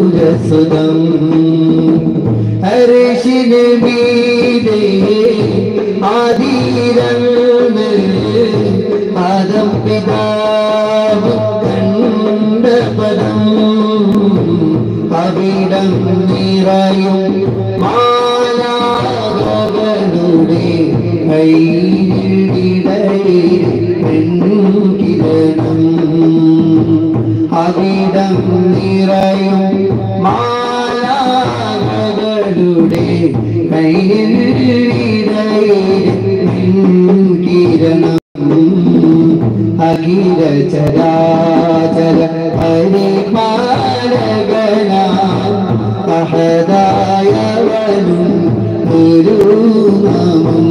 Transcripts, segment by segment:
സുതം ഹരിഷിന് മീതേ ആദീരന്ന് ആദം പിതാവ് കണ്ട പദം അവിടം നിറയും മാലാകളുടെ കൈയിടയിൽ പെൺകിരണം അവിടം നിറയും മാലാകളുടെ കൈയിടയിൽ പെൺകിരണം അഖില ചരാചര പരിപാലകന അഹദായവനും ഗുരുനാമം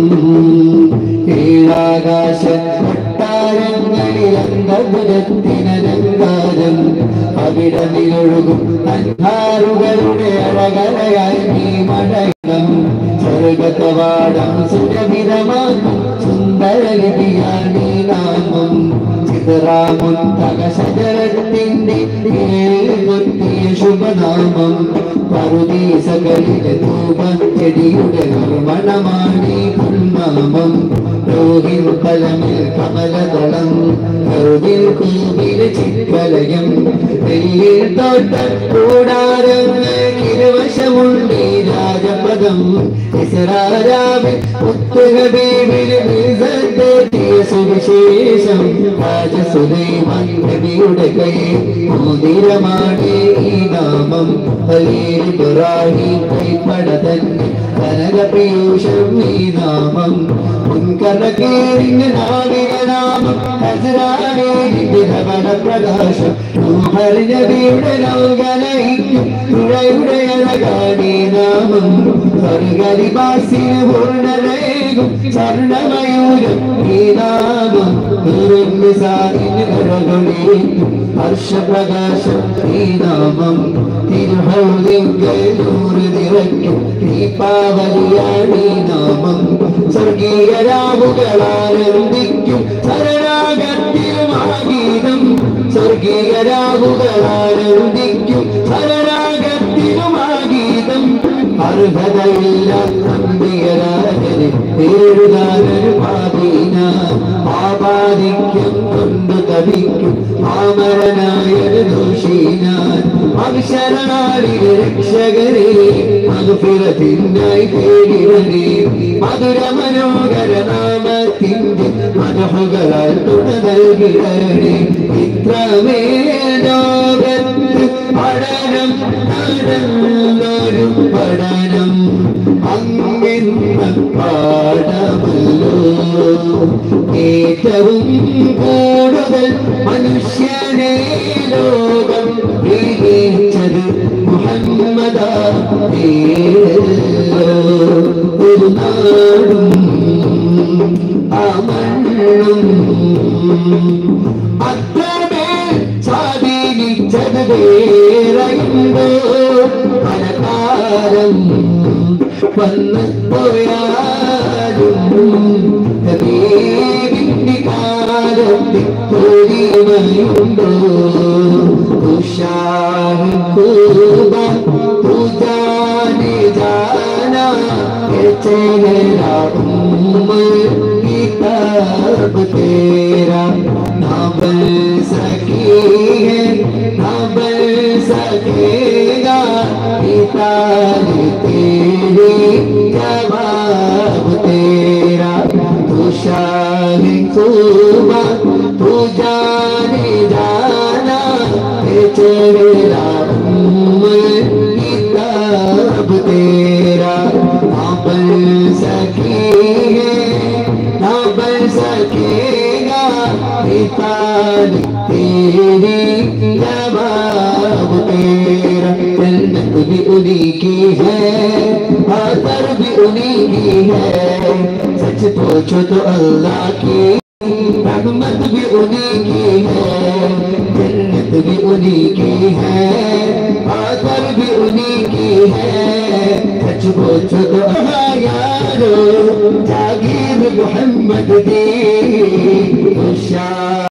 ഏഴാകാശ കൊട്ടാരങ്ങളിൽ അന്തപുരത്തിനലങ്കാരം അവിടെ നിലൊഴുകും അന്ധാറുകളുടെ അഴകലയായി നീ മടക്കം സ്വർഗത്തവാടം സുരഭിതമാക്കും സുന്ദരലിപിയാണീ നാമം ചിതറാമുൻ തകശജരത്തിന്റെ കൊത്തിയ ശുഭനാമം പറുദീസകളിലെ ധൂപ ചെടിയുടെ നിർമ്മണമാണീ പുൽനാമം രോഹിൽ തലമിൽ കമലതളം കരുതിൽ കൂവിൽ ചിത്രലയം നെല്ലിൽ തോട്ട കൂടാരങ്ങൾ ഇരുവശമുണ്ട് ഈ രാജപദം ഇസ്രാരാവിൽ മുത്തുഹബീബിൽ മിസത്തെത്തിയ സുവിശേഷം രാജസുലൈമാൻ നബിയുടെ കയ്യിൽ മോതിരമാണ് ഈ നാമം ഖലീൽ ഇബ്രാഹിം കൈപ്പട തന്നെ കനകപീയൂഷം ഈ നാമം മുൻകറക്കേറിഞ്ഞ നാവിക നാമം ഹസ്രാനേരിന്റെ ധവള പ്രകാശം നൂഹർ നബിയുടെ ലോകനയിക്കും തുഴയുടെ അഴകാണി നാമം സ്വർഗരിവാസിന് പൂർണ്ണരേകും സ്വർണമയൂരം ഈ നാമം സാരിന് കടകളേറ്റും ഹർഷപ്രകാശം ഈ നാമം തിരുഹൗലിങ്കൂറ് നിറയ്ക്കും ദീപാവലിയാണ് ഈ നാമം സ്വർഗീയ രാവുകളാനന്ദിക്കും ശരണാഗത്തിലുമാഗീതം സ്വർഗീയ രാവുകളാനന്ദിക്കും ശരണാഗത്തിലുമാഗീതം അർഹതയില്ല നമ്പിയരാജന് എഴുതാനൊരു പാതീന ആപാദിക്കും കൊണ്ട് തപിക്കും ആമരനായൊരു ദോഷീനാൻ അക്ഷരനാളിലെ രക്ഷകരെ മധുഫിറത്തിനായി തേടിവരേ മധുര മനോഹര നാമത്തിന്റെ മനോഹരാൽ തുണ നൽകിടണേ ഇത്രമേൽ ലോകത്ത് പഠനം നടന്നൊരു പഠനം അങ്ങെന്ന പാഠമല്ലോ ഏറ്റവും കൂടുതൽ മനുഷ്യനെ ലോകം വിളിച്ചത് മുഹമ്മദ ഒരു നാടും ആ മണ്ണും അത്രമേൽ സ്വാധീനിച്ചത് വേറെയുണ്ടോ പലകാലം വന്നു പോയാലും ഹബീബിന്റെ കാലത്തിൽ പൊരിമയുണ്ടോ ഉഷാഹി കൂബ തുജാനെ ജാനാ चेहरा उम्र किताब तेरा ना बन सकी है ना बन सकेगा किताब तेरी जवाब तेरा तू शाह खूबा तू जाने जाना ये चेहरा उम्र किताब तेरा ना बन सकी है ना बन सकेगा पितान तेरी जवाब तेरा जन्नत भी उन्हीं की है आदर भी उन्हीं की है सच पूछो तो अल्लाह की रहमत भी उन्हीं की है जन्नत भी उन्हीं की है आदर भी उन्हीं की है सच पूछो तो हाँ यारो जागीर मोहम्मद दी उषा